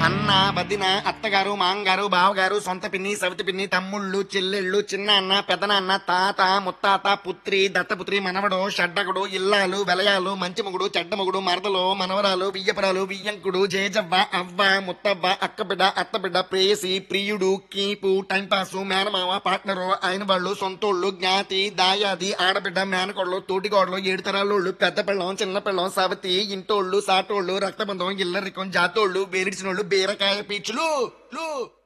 అన్న వదిన అత్తగారు మాంగారు బావగారు సొంత పిన్ని సవితి పిన్ని తమ్ముళ్ళు చెల్లెళ్ళు చిన్న అన్న పెదనాన్న తాత ముత్తాత పుత్రి దత్తపుత్రి మనవడు షడ్డకుడు ఇల్లాలు వెలయాలు మంచి మొగుడు చెడ్డ మొగుడు మరదలు మనవరాలు వియ్యపురాలు వియ్యంకుడు జేజవ్వ అవ్వ ముత్తవ్వ అక్కబిడ్డ అత్తబిడ్డ ప్రేయసి ప్రియుడు కీపు టైంపాసు మేనమామ పార్ట్నరు ఆయన వాళ్ళు సొంతోళ్ళు జ్ఞాతి దాయాది ఆడబిడ్డ మేనకోళ్ళు తోటికోడలు ఏడు తరాలోళ్ళు పెద్ద పిల్లం చిన్న పిల్లం సవతి ఇంటోళ్ళు సాటోళ్ళు రక్తబంధం ఇల్లరికం జాతోళ్ళు బేరిడిచినోళ్ళు బీరకాయ పీచులు లు